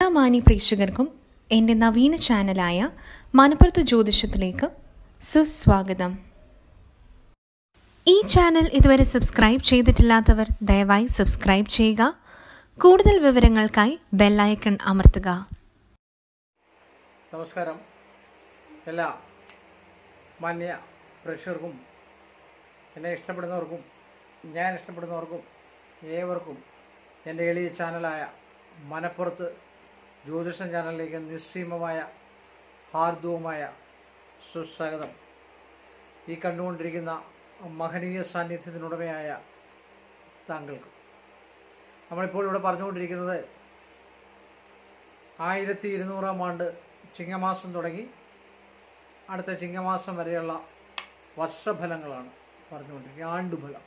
മാന്യ പ്രേക്ഷകർക്കും എൻ്റെ നവീന ചാനലായ മനപ്പുറത്ത് ജ്യോതിഷത്തിലേക്ക് സുസ്വാഗതം ഈ ചാനൽ ഇതുവരെ സബ്സ്ക്രൈബ് ചെയ്തിട്ടില്ലാത്തവർ ദയവായി സബ്സ്ക്രൈബ് ചെയ്യുക കൂടുതൽ വിവരങ്ങൾക്കായി ബെല്ലൈക്കൺ അമർത്തുക നമസ്കാരം എല്ലാ മാന്യ പ്രേക്ഷകർക്കും എന്നെ ഇഷ്ടപ്പെടുന്നവർക്കും ഞാൻ ഇഷ്ടപ്പെടുന്നവർക്കും ഏവർക്കും എൻ്റെ എളിയ ചാനലായ മനപ്പുറത്ത് ജ്യോതിഷം ചാനലിലേക്ക് നിസ്സീമമായ ഹാർദവുമായ സുസ്വാഗതം ഈ കണ്ടുകൊണ്ടിരിക്കുന്ന മഹനീയ സാന്നിധ്യത്തിനുടമയായ താങ്കൾക്ക് നമ്മളിപ്പോൾ ഇവിടെ പറഞ്ഞുകൊണ്ടിരിക്കുന്നത് ആയിരത്തി ഇരുന്നൂറാം ആണ്ട് ചിങ്ങമാസം തുടങ്ങി അടുത്ത ചിങ്ങമാസം വരെയുള്ള വർഷഫലങ്ങളാണ് പറഞ്ഞുകൊണ്ടിരിക്കുന്നത് ആണ്ടുഫലം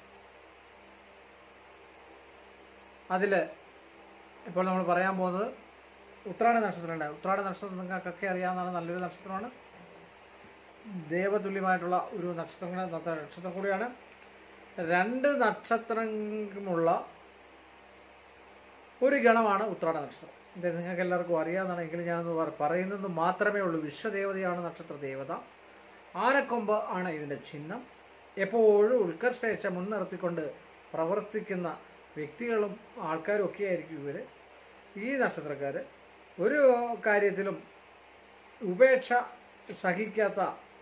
അതിൽ ഇപ്പോൾ നമ്മൾ പറയാൻ പോകുന്നത് ഉത്രാട നക്ഷത്രമുണ്ട് ഉത്രാട നക്ഷത്രം നിങ്ങൾക്കൊക്കെ അറിയാവുന്നതാണ് നല്ലൊരു നക്ഷത്രമാണ് ദേവതുല്യമായിട്ടുള്ള ഒരു നക്ഷത്രം നക്ഷത്രം കൂടിയാണ് രണ്ട് നക്ഷത്രമുള്ള ഒരു ഗണമാണ് ഉത്രാട നക്ഷത്രം ഇത് നിങ്ങൾക്ക് എല്ലാവർക്കും അറിയാവുന്നതാണ് എങ്കിലും ഞാനൊന്ന് പറ- പറയുന്നത് മാത്രമേ ഉള്ളൂ വിശ്വദേവതയാണ് നക്ഷത്ര ദേവത ആനക്കൊമ്പ് ആണ് ഇതിൻ്റെ ചിഹ്നം എപ്പോഴും ഉത്കർഷേച്ഛ മുൻനിർത്തിക്കൊണ്ട് പ്രവർത്തിക്കുന്ന വ്യക്തികളും ആൾക്കാരും ഒക്കെ ആയിരിക്കും ഇവർ ഈ നക്ഷത്രക്കാർ ഒരു കാര്യത്തിലും ഉപേക്ഷ സഹിക്കാത്ത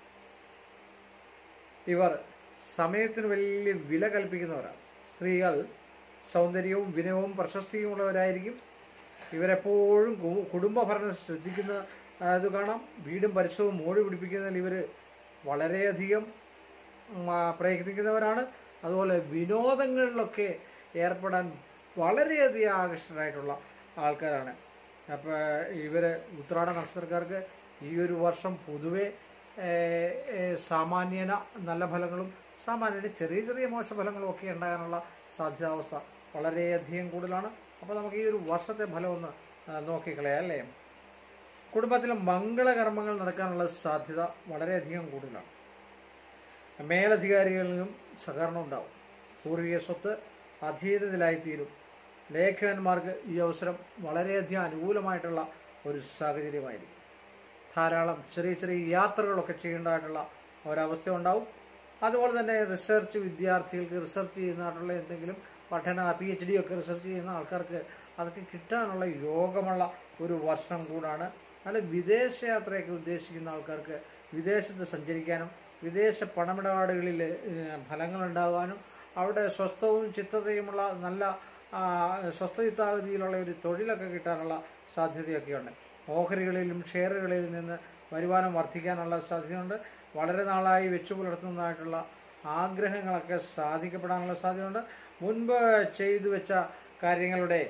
ഇവർ സമയത്തിന് വലിയ വില കൽപ്പിക്കുന്നവരാണ് സ്ത്രീകൾ സൗന്ദര്യവും വിനയവും പ്രശസ്തിയുമുള്ളവരായിരിക്കും ഇവരെപ്പോഴും കു- കുടുംബഭരണം ശ്രദ്ധിക്കുന്ന ആ, ഇത് കാണാം വീടും പരിസരവും മോടി പിടിപ്പിക്കുന്നതിൽ ഇവർ വളരെയധികം ഉം, ആ, പ്രയത്നിക്കുന്നവരാണ് അതുപോലെ വിനോദങ്ങളിലൊക്കെ ഏർപ്പെടാൻ വളരെയധികം ആകർഷകരായിട്ടുള്ള ആൾക്കാരാണ് അപ്പോൾ ഇവർ ഉത്രാട നക്ഷത്രക്കാർക്ക് ഈ ഒരു വർഷം പൊതുവെ ഏഹ്, ഏഹ്, സാമാന്യന നല്ല ഫലങ്ങളും സാമാന്യന ചെറിയ ചെറിയ മോശഫലങ്ങളും ഒക്കെ ഉണ്ടാകാനുള്ള സാധ്യതാവസ്ഥ വളരെയധികം കൂടുതലാണ് അപ്പോൾ നമുക്ക് ഈ ഒരു വർഷത്തെ ഫലം ഒന്ന് ആ, നോക്കിക്കളയാം അല്ലേ കുടുംബത്തിൽ മംഗളകർമ്മങ്ങൾ നടക്കാനുള്ള സാധ്യത വളരെയധികം കൂടുതലാണ് മേലധികാരികളിൽ നിന്നും സഹകരണം ഉണ്ടാവും പൂർവിക സ്വത്ത് അധീനത്തിലായിത്തീരും ലേഖകന്മാർക്ക് ഈ അവസരം വളരെയധികം അനുകൂലമായിട്ടുള്ള ഒരു സാഹചര്യമായിരിക്കും ധാരാളം ചെറിയ ചെറിയ യാത്രകളൊക്കെ ചെയ്യേണ്ടതായിട്ടുള്ള ഒരവസ്ഥ ഉണ്ടാവും അതുപോലെ തന്നെ റിസർച്ച് വിദ്യാർത്ഥികൾക്ക് റിസർച്ച് ചെയ്യുന്നതായിട്ടുള്ള എന്തെങ്കിലും പഠന പി എച്ച് ഡി ഒക്കെ റിസർച്ച് ചെയ്യുന്ന ആൾക്കാർക്ക് അതൊക്കെ കിട്ടാനുള്ള യോഗമുള്ള ഒരു വർഷം കൂടാണ് നല്ല വിദേശയാത്രയൊക്കെ ഉദ്ദേശിക്കുന്ന ആൾക്കാർക്ക് വിദേശത്ത് സഞ്ചരിക്കാനും വിദേശ പണമിടപാടുകളിൽ ഏഹ്, ഫലങ്ങൾ ഉണ്ടാകാനും അവിടെ സ്വസ്ഥവും ചിത്തതയുമുള്ള നല്ല ആ, സ്വസ്ഥചിത്താഗതിയിലുള്ള ഒരു തൊഴിലൊക്കെ കിട്ടാനുള്ള സാധ്യതയൊക്കെയുണ്ട് ഓഹരികളിലും ഷെയറുകളിലും നിന്ന് വരുമാനം വർദ്ധിക്കാനുള്ള സാധ്യതയുണ്ട് വളരെ നാളായി വെച്ചു പുലർത്തുന്നതായിട്ടുള്ള ആഗ്രഹങ്ങളൊക്കെ സാധിക്കപ്പെടാനുള്ള സാധ്യതയുണ്ട് മുൻപ് ചെയ്തു വെച്ച കാര്യങ്ങളുടെ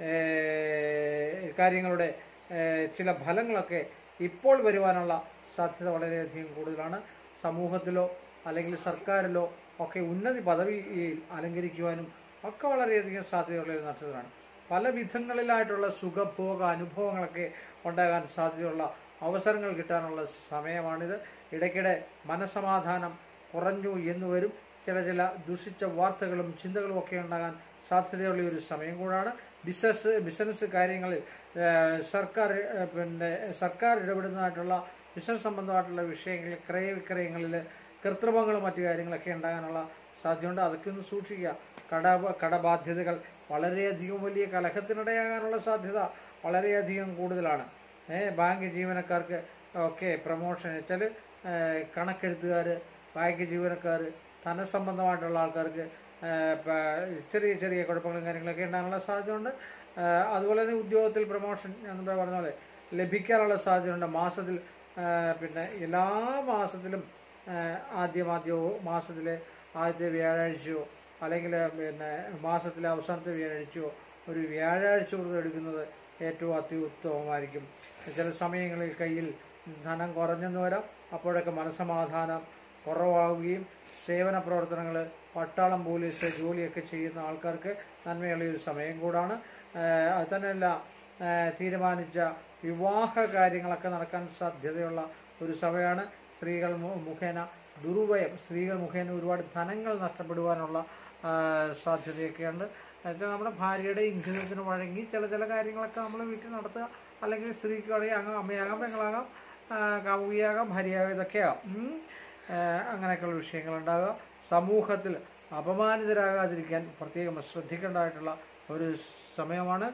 ഏഹ്, കാര്യങ്ങളുടെ ഏഹ്, ചില ഫലങ്ങളൊക്കെ ഇപ്പോൾ വരുവാനുള്ള സാധ്യത വളരെയധികം കൂടുതലാണ് സമൂഹത്തിലോ അല്ലെങ്കിൽ സർക്കാരിലോ ഒക്കെ ഉന്നതി പദവിയിൽ അലങ്കരിക്കുവാനും ഒക്കെ വളരെയധികം സാധ്യതയുള്ള ഒരു നക്ഷത്രമാണ് പല വിധങ്ങളിലായിട്ടുള്ള സുഖഭോഗ അനുഭവങ്ങളൊക്കെ ഉണ്ടാകാൻ സാധ്യതയുള്ള അവസരങ്ങൾ കിട്ടാനുള്ള സമയമാണിത് ഇടയ്ക്കിടെ മനസമാധാനം കുറഞ്ഞു എന്ന് വരും ചില ചില ദുഷിച്ച വാർത്തകളും ചിന്തകളും ഒക്കെ ഉണ്ടാകാൻ സാധ്യതയുള്ള ഒരു സമയം കൂടാണ് ബിസിനസ് ബിസിനസ് കാര്യങ്ങളിൽ ഏഹ്, സർക്കാർ ഏഹ്, പിന്നെ സർക്കാർ ഇടപെടുന്നതായിട്ടുള്ള ബിസിനസ് സംബന്ധമായിട്ടുള്ള വിഷയങ്ങളിൽ ക്രയവിക്രയങ്ങളിൽ കൃത്രിമങ്ങളും മറ്റു കാര്യങ്ങളൊക്കെ ഉണ്ടാകാനുള്ള സാധ്യതയുണ്ട് അതൊക്കെ ഒന്ന് സൂക്ഷിക്കുക കട കടബാധ്യതകൾ വളരെയധികം വലിയ കലഹത്തിനിടയാകാനുള്ള സാധ്യത വളരെയധികം കൂടുതലാണ് ഏ, ബാങ്ക് ജീവനക്കാർക്ക് ഒക്കെ പ്രൊമോഷൻ വെച്ചാൽ കണക്കെഴുത്തുകാർ ബാങ്ക് ജീവനക്കാർ ധനസംബന്ധമായിട്ടുള്ള ആൾക്കാർക്ക് ഏ, പ- ചെറിയ ചെറിയ കുഴപ്പങ്ങളും കാര്യങ്ങളൊക്കെ ഉണ്ടാകാനുള്ള സാധ്യതയുണ്ട് ഏ, അതുപോലെ തന്നെ ഉദ്യോഗത്തിൽ പ്രൊമോഷൻ ഞാൻ മുമ്പേ പറഞ്ഞ പോലെ ലഭിക്കാനുള്ള സാധ്യതയുണ്ട് മാസത്തിൽ ഏ, പിന്നെ എല്ലാ മാസത്തിലും ഏ, ആദ്യമാദ്യമോ മാസത്തിലെ ആദ്യത്തെ വ്യാഴാഴ്ചയോ അല്ലെങ്കിൽ പിന്നെ മാസത്തിലെ അവസാനത്തെ വ്യാഴാഴ്ചയോ ഒരു വ്യാഴാഴ്ച കൊടുത്ത് എടുക്കുന്നത് ഏറ്റവും അത്യുത്തമമായിരിക്കും ചില സമയങ്ങളിൽ കയ്യിൽ ധനം കുറഞ്ഞെന്ന് വരാം അപ്പോഴൊക്കെ മനസമാധാനം കുറവാകുകയും സേവന പ്രവർത്തനങ്ങൾ പട്ടാളം പോലീസ് ജോലിയൊക്കെ ചെയ്യുന്ന ആൾക്കാർക്ക് നന്മയുള്ള ഒരു സമയം കൂടാണ് ഏഹ് അത് തന്നെയല്ല ഏഹ് തീരുമാനിച്ച വിവാഹ കാര്യങ്ങളൊക്കെ നടക്കാൻ സാധ്യതയുള്ള ഒരു സമയമാണ് സ്ത്രീകൾ മു- മുഖേന ദുർവയം സ്ത്രീകൾ മുഖേന ഒരുപാട് ധനങ്ങൾ നഷ്ടപ്പെടുവാനുള്ള ആ, സാധ്യതയൊക്കെയുണ്ട് എന്നുവെച്ചാൽ നമ്മുടെ ഭാര്യയുടെ ഇംഗിതത്തിന് വഴങ്ങി ചില ചില കാര്യങ്ങളൊക്കെ നമ്മൾ വീട്ടിൽ നടത്തുക അല്ലെങ്കിൽ സ്ത്രീക്ക് വേണമെങ്കിൽ അങ്ങ് അമ്മയാകാം പെങ്ങളാകാം ആ, കാമുകിയാകാം ഭാര്യയാകാം ഇതൊക്കെയാകാം ഉം. ആ, അങ്ങനെയൊക്കെയുള്ള വിഷയങ്ങളുണ്ടാകുക സമൂഹത്തിൽ അപമാനിതരാകാതിരിക്കാൻ പ്രത്യേകം ശ്രദ്ധിക്കേണ്ടതായിട്ടുള്ള ഒരു സമയമാണ്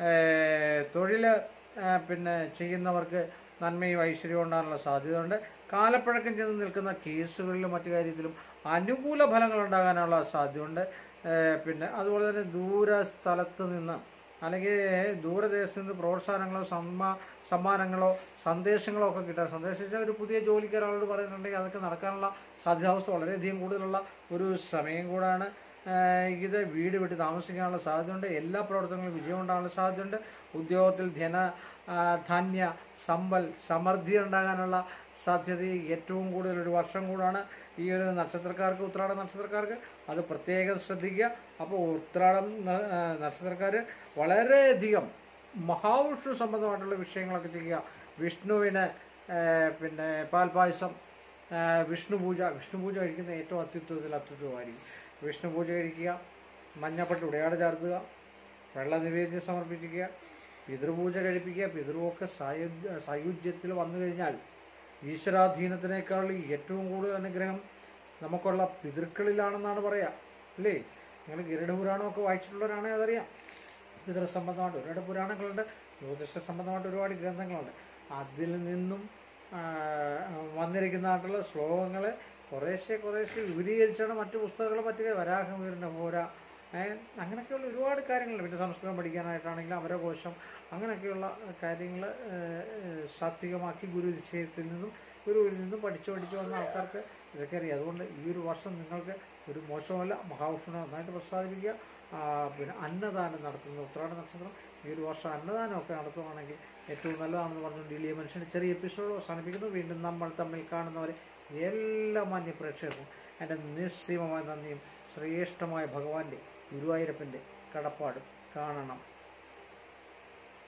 തൊഴിൽ പിന്നെ ചെയ്യുന്നവർക്ക് നന്മയും ഐശ്വര്യവും ഉണ്ടാകാനുള്ള സാധ്യതയുണ്ട് കാലപ്പഴക്കം ചെന്ന് നിൽക്കുന്ന കേസുകളിലും മറ്റു കാര്യത്തിലും അനുകൂല ഫലങ്ങൾ ഉണ്ടാകാനുള്ള സാധ്യതയുണ്ട് ഏഹ് പിന്നെ അതുപോലെ തന്നെ ദൂര സ്ഥലത്ത് നിന്ന് അല്ലെങ്കിൽ ദൂരദേശത്ത് നിന്ന് പ്രോത്സാഹനങ്ങളോ സമ്മാ സമ്മാനങ്ങളോ സന്ദേശങ്ങളോ ഒക്കെ കിട്ടാൻ സന്ദേശിച്ച ഒരു പുതിയ ജോലിക്ക് ഒരാളോട് പറയുന്നുണ്ടെങ്കിൽ അതൊക്കെ നടക്കാനുള്ള സാധ്യതാവസ്ഥ വളരെയധികം കൂടുതലുള്ള ഒരു സമയം കൂടാണ് ഏഹ് ഇത് വീട് വിട്ട് താമസിക്കാനുള്ള സാധ്യതയുണ്ട് എല്ലാ പ്രവർത്തനങ്ങളും വിജയം ഉണ്ടാകാനുള്ള സാധ്യതയുണ്ട് ഉദ്യോഗത്തിൽ ധന ആ, ധാന്യ സമ്പൽ സമൃദ്ധി ഉണ്ടാകാനുള്ള സാധ്യത ഏറ്റവും കൂടുതൽ ഒരു വർഷം കൂടാണ് ഈ ഒരു നക്ഷത്രക്കാർക്ക് ഉത്രാട നക്ഷത്രക്കാർക്ക് അത് പ്രത്യേകം ശ്രദ്ധിക്കുക അപ്പോൾ ഉത്രാടം ന- ആ, നക്ഷത്രക്കാർ വളരെയധികം മഹാവിഷ്ണു സംബന്ധമായിട്ടുള്ള വിഷയങ്ങളൊക്കെ ചെയ്യുക വിഷ്ണുവിന് ആ, പിന്നെ പാൽപായസം ആ, വിഷ്ണു പൂജ വിഷ്ണു പൂജ കഴിക്കുന്ന ഏറ്റവും അത്യുത്വത്തിൽ അത്യുത്വമായിരിക്കും വിഷ്ണു പൂജ കഴിക്കുക മഞ്ഞപ്പെട്ട് ഉടയാട് ചാർത്തുക വെള്ള നിവേദ്യം സമർപ്പിക്കുക പിതൃപൂജ കഴിപ്പിക്കുക പിതൃവൊക്കെ സായുജ്യ സായുജ്യത്തിൽ വന്നു കഴിഞ്ഞാൽ ഈശ്വരാധീനത്തിനേക്കാൾ ഏറ്റവും കൂടുതൽ അനുഗ്രഹം നമുക്കുള്ള പിതൃക്കളിലാണെന്നാണ് പറയാ അല്ലേ നിങ്ങൾ ഗരുഡ പുരാണമൊക്കെ വായിച്ചിട്ടുള്ളവരാണെങ്കിൽ അതറിയാം പിതൃ സംബന്ധമായിട്ട് ഒരുപാട് പുരാണങ്ങളുണ്ട് ജ്യോതിഷ സംബന്ധമായിട്ട് ഒരുപാട് ഗ്രന്ഥങ്ങളുണ്ട് അതിൽ നിന്നും ആ, വന്നിരിക്കുന്നതായിട്ടുള്ള ശ്ലോകങ്ങൾ കുറേശ്ശെ കുറേശ്ശെ വിപുലീകരിച്ചാണ് മറ്റു പുസ്തകങ്ങൾ മറ്റു വരാഹമീറിൻ്റെ പോര ഏഹ് അങ്ങനെയൊക്കെയുള്ള ഒരുപാട് കാര്യങ്ങളുണ്ട് പിന്നെ സംസ്കൃതം പഠിക്കാനായിട്ടാണെങ്കിലും അമരകോശം അങ്ങനെയൊക്കെയുള്ള കാര്യങ്ങൾ സാത്വികമാക്കി ഗുരു നിശ്ചയത്തിൽ നിന്നും ഗുരുവിൽ നിന്നും പഠിച്ചു പഠിച്ചു വന്ന ആൾക്കാർക്ക് ഇതൊക്കെ അറിയാം അതുകൊണ്ട് ഈ ഒരു വർഷം നിങ്ങൾക്ക് ഒരു മോശമല്ല മഹാവിഷ്ണു നന്നായിട്ട് പ്രസാദിപ്പിക്കുക ആ, പിന്നെ അന്നദാനം നടത്തുന്ന ഉത്രാട നക്ഷത്രം ഈ ഒരു വർഷം അന്നദാനമൊക്കെ നടത്തുവാണെങ്കിൽ ഏറ്റവും നല്ലതാണെന്ന് പറഞ്ഞുകൊണ്ട് ഇളിയ മനുഷ്യൻ്റെ ചെറിയ എപ്പിസോഡ് അവസാനിപ്പിക്കുന്നു വീണ്ടും നമ്മൾ തമ്മിൽ കാണുന്നവരെ എല്ലാ മാന്യ പ്രേക്ഷകർക്കും എൻ്റെ നിസ്സീമമായ നന്ദിയും ശ്രേഷ്ഠമായ ഭഗവാന്റെ ഗുരുവായൂരപ്പൻ്റെ കടപ്പാടും കാണണം